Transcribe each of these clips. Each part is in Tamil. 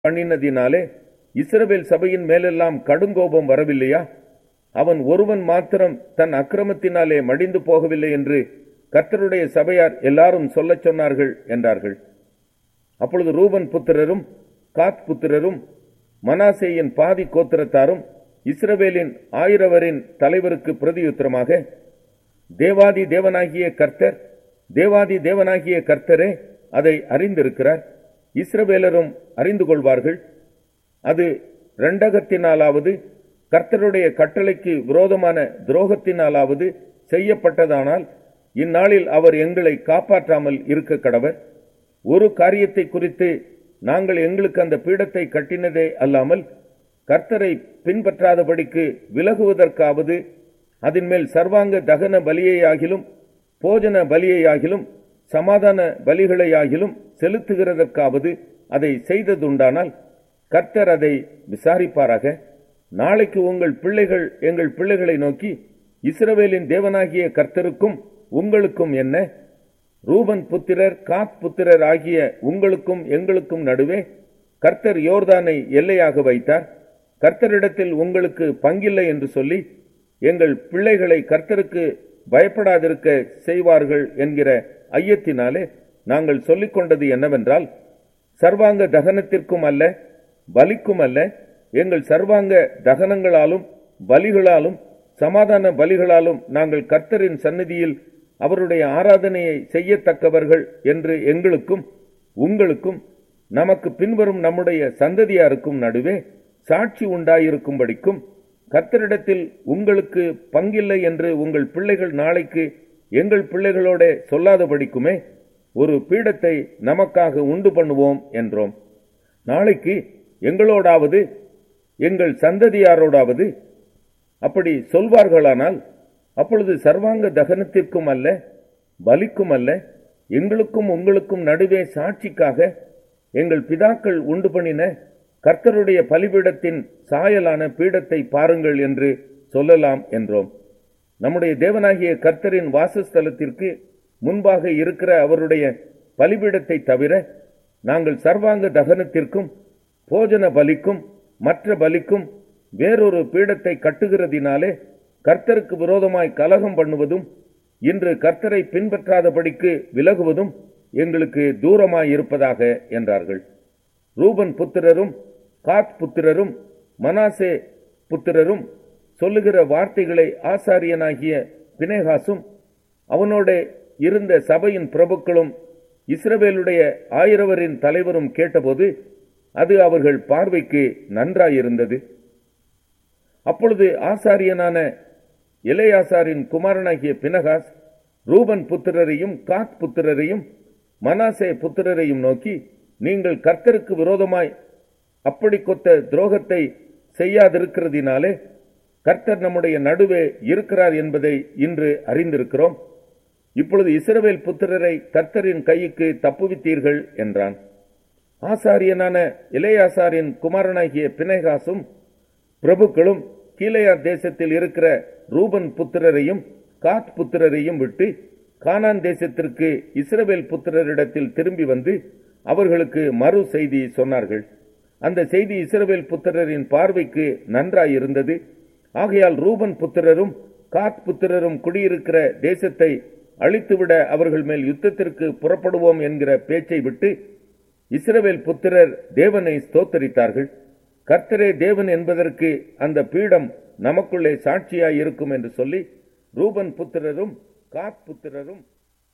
பண்ணினதினாலே இஸ்ரவேல் சபையின் மேலெல்லாம் கடுங்கோபம் வரவில்லையா அவன் ஒருவன் மாத்திரம் தன் அக்கிரமத்தினாலே மடிந்து போகவில்லை என்று கர்த்தருடைய சபையார் எல்லாரும் சொல்லச் சொன்னார்கள் என்றார்கள் அப்பொழுது ரூபன் புத்திரரும் காத் புத்திரரும் மனாசேயின் பாதி கோத்திரத்தாரும் இஸ்ரவேலின் ஆயிரவரின் தலைவருக்கு பிரதியுத்தரமாக தேவாதி தேவனாகிய கர்த்தர் தேவாதி தேவனாகிய கர்த்தரே அதை அறிந்திருக்கிறார் இஸ்ரவேலரும் அறிந்து கொள்வார்கள் அது இரண்டகத்தினாலாவது கர்த்தருடைய கட்டளைக்கு விரோதமான துரோகத்தினாலாவது செய்யப்பட்டதானால் இந்நாளில் அவர் எங்களை காப்பாற்றாமல் இருக்க கடவர் ஒரு காரியத்தை குறித்து நாங்கள் எங்களுக்கு அந்த பீடத்தை கட்டினதே அல்லாமல் கர்த்தரை பின்பற்றாதபடிக்கு விலகுவதற்காவது அதன் மேல் சர்வாங்க தகன பலியையாகிலும் போஜன பலியையாகிலும் சமாதான பலிகளையாகிலும் செலுத்துகிறதற்காவது அதை செய்ததுண்டானால் கர்த்தர் அதை விசாரிப்பாராக நாளைக்கு உங்கள் பிள்ளைகள் எங்கள் பிள்ளைகளை நோக்கி இஸ்ரவேலின் தேவனாகிய கர்த்தருக்கும் உங்களுக்கும் என்ன ரூபன் புத்திரர் காத் புத்திரர் ஆகிய உங்களுக்கும் எங்களுக்கும் நடுவே கர்த்தர் யோர்தானை எல்லையாக வைத்தார் கர்த்தரிடத்தில் உங்களுக்கு பங்கில்லை என்று சொல்லி எங்கள் பிள்ளைகளை கர்த்தருக்கு பயப்படாதிருக்க செய்வார்கள் என்கிற ஐயத்தினாலே நாங்கள் சொல்லிக் கொண்டது என்னவென்றால் சர்வாங்க தகனத்திற்கும் அல்ல பலிக்கும் அல்ல எங்கள் சர்வாங்க தகனங்களாலும் பலிகளாலும் சமாதான பலிகளாலும் நாங்கள் கர்த்தரின் சந்நிதியில் அவருடைய ஆராதனையை செய்யத்தக்கவர்கள் என்று எங்களுக்கும் உங்களுக்கும் நமக்கு பின்வரும் நம்முடைய சந்ததியாருக்கும் நடுவே சாட்சி உண்டாயிருக்கும்படிக்கும் கர்த்தரிடத்தில் உங்களுக்கு பங்கில்லை என்று உங்கள் பிள்ளைகள் நாளைக்கு எங்கள் பிள்ளைகளோட சொல்லாதபடிக்குமே ஒரு பீடத்தை நமக்காக உண்டு பண்ணுவோம் என்றோம் நாளைக்கு எங்களோடாவது எங்கள் சந்ததியாரோடாவது அப்படி சொல்வார்களானால் அப்பொழுது சர்வாங்க தகனத்திற்கும் அல்ல பலிக்கும் அல்ல எங்களுக்கும் உங்களுக்கும் நடுவே சாட்சிக்காக எங்கள் பிதாக்கள் உண்டு பண்ணின கர்த்தருடைய பலிபீடத்தின் சாயலான பீடத்தை பாருங்கள் என்று சொல்லலாம் என்றோம் நம்முடைய தேவனாகிய கர்த்தரின் வாசஸ்தலத்திற்கு முன்பாக இருக்கிற அவருடைய பலிபீடத்தை தவிர நாங்கள் சர்வாங்க தகனத்திற்கும் போஜன பலிக்கும் மற்ற பலிக்கும் வேறொரு பீடத்தை கட்டுகிறதினாலே கர்த்தருக்கு விரோதமாய் கலகம் பண்ணுவதும் இன்று கர்த்தரை பின்பற்றாதபடிக்கு விலகுவதும் எங்களுக்கு தூரமாயிருப்பதாக என்றார்கள் ரூபன் புத்திரரும் காத் புத்திரரும் மனாசே புத்திரரும் சொல்லுகிற வார்த்தைகளை ஆசாரியனாகிய பினேகாசும் அவனோட இருந்த சபையின் பிரபுக்களும் இஸ்ரவேலுடைய ஆயிரவரின் தலைவரும் கேட்டபோது அது அவர்கள் பார்வைக்கு நன்றாயிருந்தது அப்பொழுது ஆசாரியனான இளையாசாரின் குமாரனாகிய பினகாஸ் ரூபன் புத்திரரையும் காத் புத்திரரையும் மனாசே புத்திரரையும் நோக்கி நீங்கள் கர்த்தருக்கு விரோதமாய் அப்படி கொத்த துரோகத்தை செய்யாதிருக்கிறதினாலே கர்த்தர் நம்முடைய நடுவே இருக்கிறார் என்பதை இன்று அறிந்திருக்கிறோம் இப்பொழுது இஸ்ரவேல் புத்திரரை கர்த்தரின் கைக்கு தப்புவித்தீர்கள் என்றான் ஆசாரியனான இளையாசாரின் குமாரனாகிய பினேகாசும் பிரபுக்களும் கீழையா தேசத்தில் இருக்கிற ரூபன் புத்திரரையும் காத் புத்திரரையும் விட்டு கானான் தேசத்திற்கு இஸ்ரவேல் புத்திரரிடத்தில் திரும்பி வந்து அவர்களுக்கு மறு செய்தி சொன்னார்கள் அந்த செய்தி இஸ்ரவேல் புத்திரரின் பார்வைக்கு நன்றாயிருந்தது ஆகையால் ரூபன் புத்திரரும் காத் புத்திரரும் குடியிருக்கிற தேசத்தை அழித்துவிட அவர்கள் மேல் யுத்தத்திற்கு புறப்படுவோம் என்கிற பேச்சை விட்டு இஸ்ரவேல் புத்திரர் தேவனை ஸ்தோத்தரித்தார்கள் கர்த்தரே தேவன் என்பதற்கு அந்த பீடம் நமக்குள்ளே சாட்சியாய் இருக்கும் என்று சொல்லி ரூபன் புத்திரரும் காத் புத்திரரும்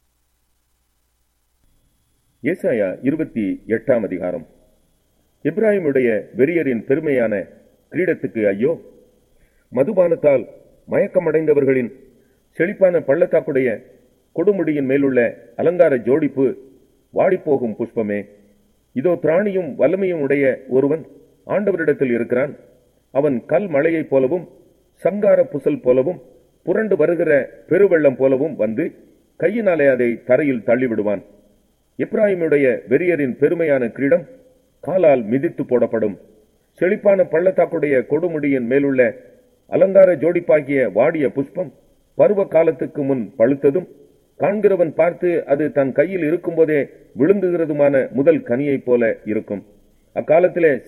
ஏசாயா இருபத்தி எட்டாம் அதிகாரம் இப்ராஹிமுடைய வெறியரின் பெருமையான கிரீடத்துக்கு ஐயோ மதுபானத்தால் மயக்கமடைந்தவர்களின் செழிப்பான பள்ளத்தாக்குடைய கொடுமுடியின் மேலுள்ள அலங்கார ஜோடிப்பு வாடிப்போகும் புஷ்பமே இதோ திராணியும் வல்லமையும் உடைய ஒருவன் ஆண்டவரிடத்தில் இருக்கிறான் அவன் கல் மழையைப் போலவும் சங்கார புசல் போலவும் புரண்டு வருகிற பெருவெள்ளம் போலவும் வந்து கையினாலே அதை தரையில் தள்ளிவிடுவான் இப்ராஹிமுடைய வெறியரின் பெருமையான கிரீடம் காலால் மிதித்து போடப்படும் செழிப்பான பள்ளத்தாக்குடைய கொடுமுடியின் மேலுள்ள அலங்கார ஜோடிப்பாகிய வாடிய புஷ்பம் பருவ காலத்துக்கு முன் பழுத்ததும் காண்கிறவன் பார்த்து அது தன் கையில் இருக்கும்போதே விழுங்குகிறதுமான முதல் கனியைப் போல இருக்கும் அக்காலத்திலே